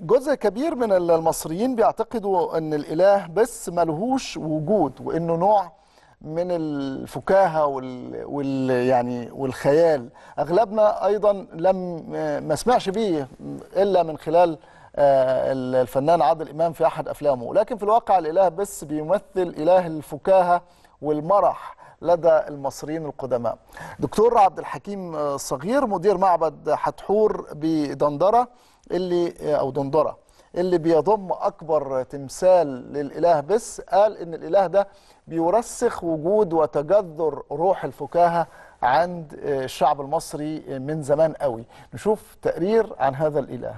جزء كبير من المصريين بيعتقدوا ان الاله بس ملهوش وجود وانه نوع من الفكاهه وال, وال يعني والخيال اغلبنا ايضا لم ما سمعش بيه الا من خلال آه، الفنان عادل امام في احد افلامه لكن في الواقع الاله بس بيمثل اله الفكاهه والمرح لدى المصريين القدماء دكتور عبد الحكيم آه، صغير مدير معبد حتحور بدندره اللي آه، او دندره اللي بيضم اكبر تمثال للاله بس قال ان الاله ده بيرسخ وجود وتجذر روح الفكاهه عند آه، الشعب المصري من زمان قوي نشوف تقرير عن هذا الاله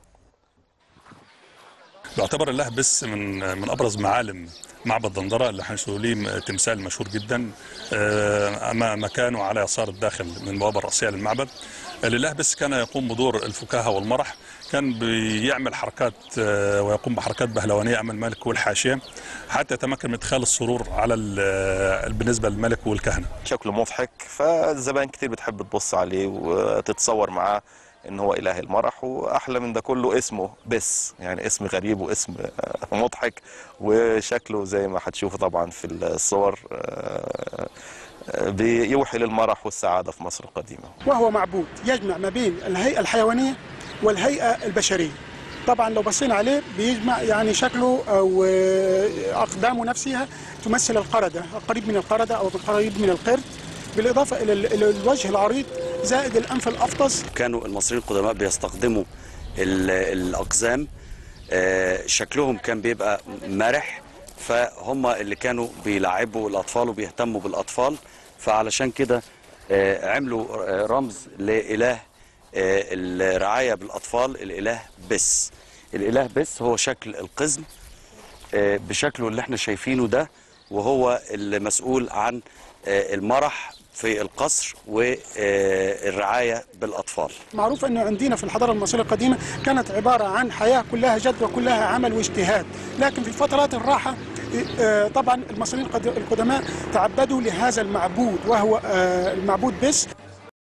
بيعتبر الله بس من من ابرز معالم معبد دندره اللي هنشوف ليه تمثال مشهور جدا آه، اما مكانه على يسار الداخل من البوابه الرئيسيه للمعبد الاله بس كان يقوم بدور الفكاهه والمرح كان بيعمل حركات آه، ويقوم بحركات بهلوانيه امام الملك والحاشيه حتى يتمكن من ادخال السرور على ال- بالنسبه للملك والكهنه شكله مضحك فالزبائن كتير بتحب تبص عليه وتتصور معاه ان هو اله المرح واحلى من ده كله اسمه بس يعني اسم غريب واسم آه، مضحك وشكله زي ما هتشوفوا طبعا في الصور آه، آه، بيوحي للمرح والسعاده في مصر القديمه وهو معبود يجمع ما بين الهيئة الحيوانية والهيئة البشرية طبعا لو بصينا عليه بيجمع يعني شكله او آه، اقدامه نفسها تمثل القردة قريب من القردة او قريب من القرد بالاضافه الى ال- إلى الوجه العريض زائد الانف الافطس كانوا المصريين القدماء بيستخدموا ال- الأقزام آه، شكلهم كان بيبقى مرح فهم اللي كانوا بيلعبوا الأطفال وبيهتموا بالأطفال فعلشان كده آه، عملوا آه، رمز لإله آه، الرعاية بالأطفال الإله بس الإله بس هو شكل القزم آه، بشكله اللي احنا شايفينه ده وهو المسؤول عن آه، المرح في القصر والرعاية بالأطفال معروف انه عندنا في الحضاره المصريه القديمه كانت عباره عن حياه كلها جد وكلها عمل واجتهاد لكن في فترات الراحه آه، طبعا المصريين القد- القدماء تعبدوا لهذا المعبود وهو آه، المعبود بس